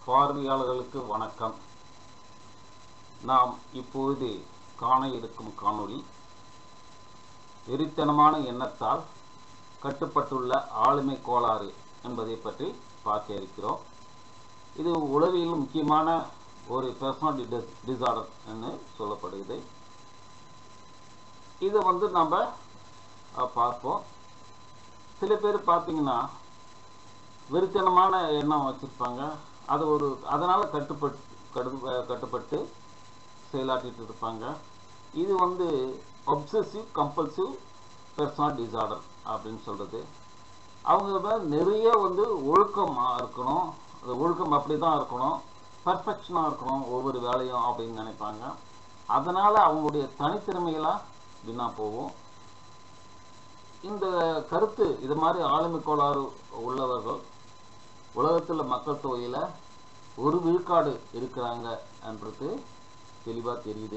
பார்வையாளர்களுக்கு வணக்கம் நாம் இப்பொழுது காண இருக்கும் காணொளி வெறித்தனமான எண்ணத்தால் கட்டுப்பட்டுள்ள ஆளுமை கோளாறு என்பதை பற்றி பார்க்க இருக்கிறோம் இது உளவியல் முக்கியமான ஒரு பர்சனாலிட்டி டிசார்டர் என்று சொல்லப்படுகிறது இதை வந்து நம்ம அஹ், பார்ப்போம் சில பேர் பார்த்தீங்கன்னா வெறித்தனமான எண்ணம் வச்சுருப்பாங்க அது ஒரு அதனால் கட்டுப்பட்டு கடு கட்டுப்பட்டு செயலாற்றிட்டு இருப்பாங்க இது வந்து ஒப்சசிவ் கம்பல்சிவ் பர்சனல் டிசார்டர் அப்படின்னு சொல்கிறது அவங்க நிறைய வந்து ஒழுக்கமாக இருக்கணும் அந்த ஒழுக்கம் அப்படி தான் இருக்கணும் பர்ஃபெக்ஷனாக இருக்கணும் ஒவ்வொரு வேலையும் அப்படின்னு நினைப்பாங்க அதனால் அவங்களுடைய தனித்திறமைகளாக வீணாக போகும் இந்த கருத்து இது மாதிரி ஆளுமை கோளாறு உள்ளவர்கள் உலகத்தில் மக்கள் தொகையில் ஒரு விழுக்காடு இருக்கிறாங்க என்றது தெளிவாக தெரியுது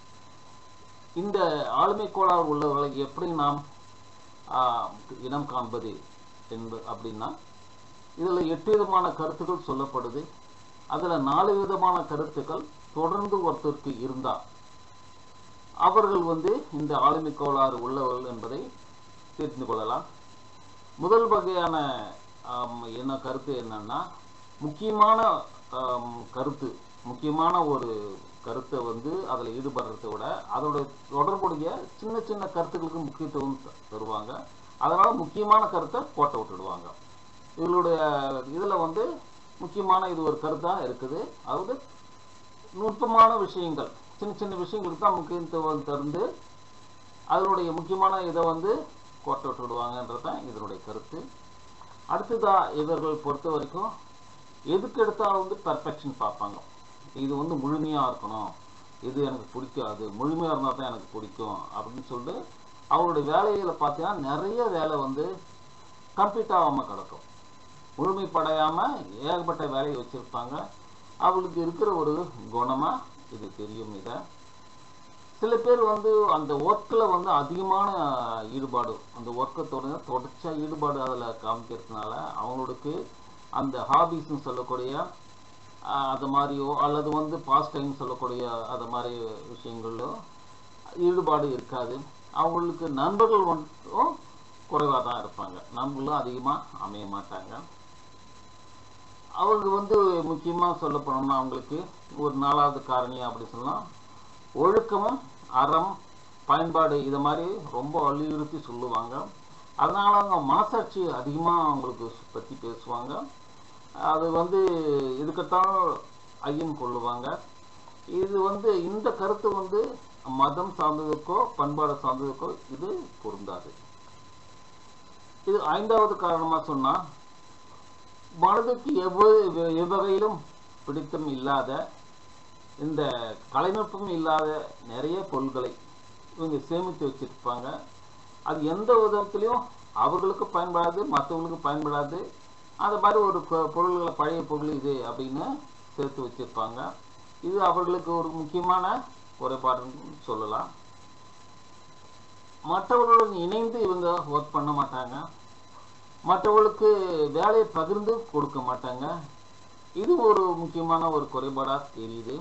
இந்த ஆளுமை கோளாறு உள்ளவர்களை எப்படி நாம் ஆஹ், இனம் காண்பது என்பது அப்படின்னா இதில் எட்டு விதமான கருத்துக்கள் சொல்லப்படுது அதில் நாலு விதமான கருத்துக்கள் தொடர்ந்து ஒருத்தருக்கு இருந்தால் அவர்கள் வந்து இந்த ஆளுமை கோளாறு உள்ளவர்கள் என்பதை தெரிந்து கொள்ளலாம் முதல் வகையான ஆம், என்ன கருத்து என்னன்னா முக்கியமான ஆம், கருத்து முக்கியமான ஒரு கருத்தை வந்து அதில் ஈடுபடுறதை விட அதோட தொடர்புடைய சின்ன சின்ன கருத்துக்களுக்கு முக்கியத்துவம் த- தருவாங்க அதனால் முக்கியமான கருத்தை கோட்டை விட்டுடுவாங்க இவங்களுடைய இதில் வந்து முக்கியமான இது ஒரு கருத்தாக இருக்குது அதாவது நுட்பமான விஷயங்கள் சின்ன சின்ன விஷயங்களுக்கு தான் முக்கியத்துவம் தந்து அதனுடைய முக்கியமான இதை வந்து கோட்டை விட்டு விடுவாங்கன்றது தான் இதனுடைய கருத்து அடுத்ததா இவர்கள் பொறுத்த வரைக்கும் எதுக்கு எடுத்தாலும் வந்து பர்ஃபெக்ஷன் பார்ப்பாங்க இது வந்து முழுமையாக இருக்கணும் இது எனக்கு பிடிக்காது முழுமையாக இருந்தால் தான் எனக்கு பிடிக்கும் அப்படின்னு சொல்லிட்டு அவருடைய வேலைகளை பார்த்தீங்கன்னா நிறைய வேலை வந்து கம்ப்ளீட் ஆகாமல் கிடக்கும் முழுமைப்படையாமல் ஏகப்பட்ட வேலையை வச்சுருப்பாங்க அவங்களுக்கு இருக்கிற ஒரு குணமாக இது தெரியும் இதை சில பேர் வந்து அந்த ஒர்க்கில் வந்து அதிகமான ஈடுபாடு அந்த ஒர்க்கை தொடர்ந்து தொடர்ச்சியாக ஈடுபாடு அதில் காமிக்கிறதுனால அவங்களுக்கு அந்த ஹாபிஸ்ன்னு சொல்லக்கூடிய ஆஹ், அது மாதிரியோ அல்லது வந்து பாஸ்ட் டைம் சொல்லக்கூடிய அது மாதிரி விஷயங்களோ ஈடுபாடு இருக்காது அவங்களுக்கு நண்பர்கள் மட்டும் குறைவாக தான் இருப்பாங்க நண்பர்களும் அதிகமாக அமைய மாட்டாங்க அவங்க வந்து முக்கியமாக சொல்ல போனோம்னா அவங்களுக்கு ஒரு நாலாவது காரணி அப்படி சொல்லலாம் ஒழுக்கமும் அறம் பயன்பாடு இதை மாதிரி ரொம்ப வலியுறுத்தி சொல்லுவாங்க அதனால அவங்க மனசாட்சி அதிகமாக அவங்களுக்கு பற்றி பேசுவாங்க அது வந்து இதுக்குத்தான் ஐயம் கொள்ளுவாங்க இது வந்து இந்த கருத்து வந்து மதம் சார்ந்ததுக்கோ பண்பாடு சார்ந்ததுக்கோ இது பொருந்தாது இது ஐந்தாவது காரணமாக சொன்னால் மனதுக்கு எவ்வளவு எவ்வகையிலும் பிடித்தம் இல்லாத இந்த கலைநுட்பம் இல்லாத நிறைய பொருள்களை இவங்க சேமித்து வச்சிருப்பாங்க அது எந்த விதத்துலையும் அவர்களுக்கு பயன்படாது மற்றவங்களுக்கு பயன்படாது அந்த மாதிரி ஒரு பொ- பொருள்களை பழைய பொருள் இது அப்படின்னு சேர்த்து வச்சிருப்பாங்க இது அவர்களுக்கு ஒரு முக்கியமான குறைபாடுன்னு சொல்லலாம் மற்றவர்களுடன் இணைந்து இவங்க ஒர்க் பண்ண மாட்டாங்க மற்றவர்களுக்கு வேலையை பகிர்ந்து கொடுக்க மாட்டாங்க இது ஒரு முக்கியமான ஒரு குறைபாடாக தெரியுது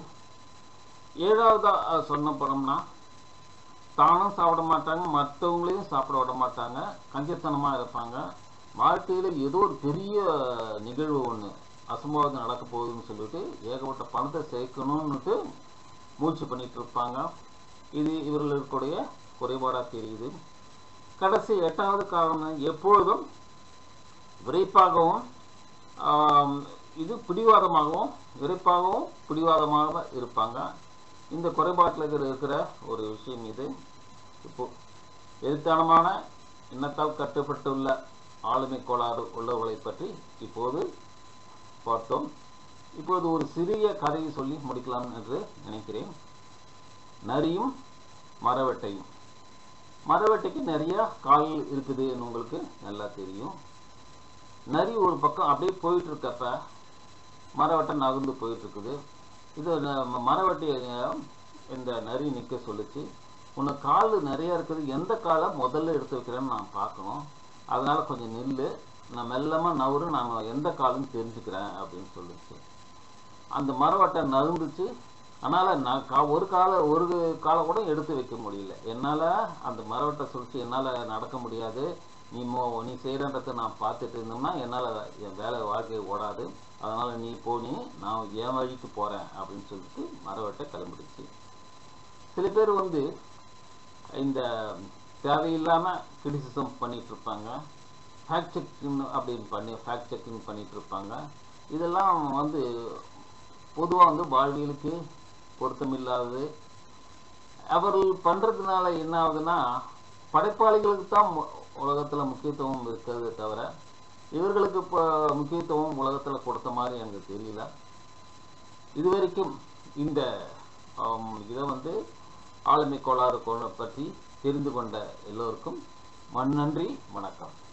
ஏழாவதா அஹ், சொன்ன போனோம்னா தானும் சாப்பிட மாட்டாங்க மற்றவங்களையும் சாப்பிட விட மாட்டாங்க கஞ்சத்தனமாக இருப்பாங்க வாழ்க்கையில் ஏதோ ஒரு பெரிய நிகழ்வு ஒன்று அசம்பாவிதம் நடக்க போகுதுன்னு சொல்லிட்டு ஏகப்பட்ட பணத்தை சேர்க்கணும்னுட்டு மூச்சு பண்ணிட்டு இருப்பாங்க இது இவர்களுடைய குறைபாடாக தெரியுது கடைசி எட்டாவது காரணம் எப்பொழுதும் விரைப்பாகவும் ஆம், இது பிடிவாதமாகவும் விரைப்பாகவும் பிடிவாதமாக இருப்பாங்க இந்த குறைபாட்டில் இருக்கிற இருக்கிற ஒரு விஷயம் இது இப்போ எழுத்தானமான எண்ணத்தால் கட்டுப்பட்டுள்ள ஆளுமை கோளாறு உள்ளவர்களை பற்றி இப்போது பார்த்தோம் இப்போது ஒரு சிறிய கதையை சொல்லி முடிக்கலாம் என்று நினைக்கிறேன் நரியும் மரவெட்டையும் மரவெட்டைக்கு நிறைய கால் இருக்குதுன்னு உங்களுக்கு நல்லா தெரியும் நரி ஒரு பக்கம் அப்படியே போயிட்டு இருக்கப்ப மரவட்டை நகர்ந்து போயிட்டு இருக்குது இது ந- மரவட்டியை இந்த நரி நிற்க சொல்லுச்சு உனக்கு கால் நிறைய இருக்குது எந்த காலை முதல்ல எடுத்து வைக்கிறேன்னு நான் பார்க்கணும் அதனால கொஞ்சம் நில்லு நான் மெல்லமாக நவரு நான் எந்த காலுன்னு தெரிஞ்சுக்கிறேன் அப்படின்னு சொல்லுச்சு அந்த மரவட்டை நறுந்துச்சு அதனால் நான் கா ஒரு கால ஒரு காலை கூட எடுத்து வைக்க முடியல என்னால் அந்த மரவட்டை சுழிச்சு என்னால் நடக்க முடியாது நீ மோ நீ செய்கிறன்றதை நான் பார்த்துட்டு இருந்தோம்னா என்னால் என் வேலை வாழ்க்கை ஓடாது அதனால் நீ போ நீ நான் என் வழிக்கு போகிறேன் அப்படின்னு சொல்லிட்டு மரவட்டை கிளம்பிடுச்சு சில பேர் வந்து இந்த தேவையில்லாமல் கிரிட்டிசிசம் பண்ணிட்டு இருப்பாங்க ஃபேக்ட் செக்கிங் அப்படின்னு பண்ணி ஃபேக்ட் செக்கிங் பண்ணிட்டு இருப்பாங்க இதெல்லாம் வந்து பொதுவாக வந்து வாழ்வியலுக்கு பொருத்தமில்லாதது அவர்கள் பண்ணுறதுனால என்ன ஆகுதுன்னா படைப்பாளிகளுக்கு தான் உலகத்தில் முக்கியத்துவம் இருக்கிறது தவிர இவர்களுக்கு இப்போ முக்கியத்துவம் உலகத்தில் கொடுத்த மாதிரி எனக்கு தெரியல இதுவரைக்கும் இந்த ஆம், இதை வந்து ஆளுமை கோளாறு கோளை பற்றி தெரிந்து கொண்ட எல்லோருக்கும் மண் நன்றி வணக்கம்